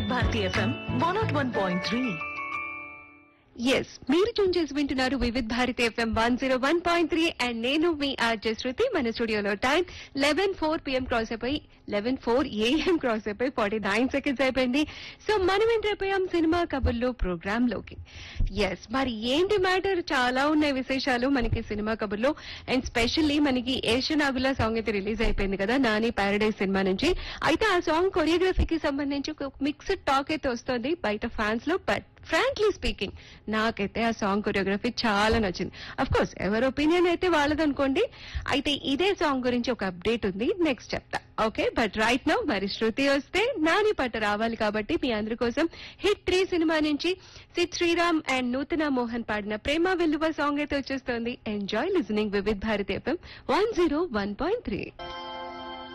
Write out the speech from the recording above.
వివిధ Bharati FM one not one point three yes మీరు tune చేసి వింటున్నారు Vividh Bharati FM one zero one point three and నేను మీ ఆర్జే శృతి మన స్టూడియోలో time eleven four PM cross అయిపోయి లెవెన్ ఫోర్ ఏఎం క్రాస్ అయిపోయి ఫార్టీ నైన్ సెకండ్స్ అయిపోయింది సో మనం ఎంటర్ అయిపోయాం సినిమా కబుర్లు ప్రోగ్రామ్ లోకి ఎస్ మరి ఏంటి మ్యాటర్ చాలా ఉన్నాయి విశేషాలు మనకి సినిమా కబుర్లో అండ్ స్పెషల్లీ మనకి ఏషియన్ ఆగుల సాంగ్ అయితే రిలీజ్ అయిపోయింది కదా నాని పారడైజ్ సినిమా నుంచి అయితే ఆ సాంగ్ కొరియోగ్రఫీకి సంబంధించి ఒక మిక్స్డ్ టాక్ అయితే వస్తుంది బయట ఫ్యాన్స్ లో బట్ ఫ్రాంక్లీ స్పీకింగ్ నాకైతే ఆ సాంగ్ కొరియోగ్రఫీ చాలా నచ్చింది అఫ్ కోర్స్ ఎవరి ఒపీనియన్ అయితే వాళ్ళదనుకోండి అయితే ఇదే సాంగ్ గురించి ఒక అప్డేట్ ఉంది నెక్స్ట్ చెప్తా ఓకే బట్ రైట్ నౌ మరి శృతి వస్తే నాని పట్ట రావాలి కాబట్టి మీ అందరి కోసం హిట్ త్రీ సినిమా నుంచి సిద్ శ్రీరామ్ అండ్ నూతన మోహన్ పాడిన ప్రేమ వెల్లువ సాంగ్ అయితే వచ్చేస్తుంది enjoy listening Vividh Bharati FM one zero one point three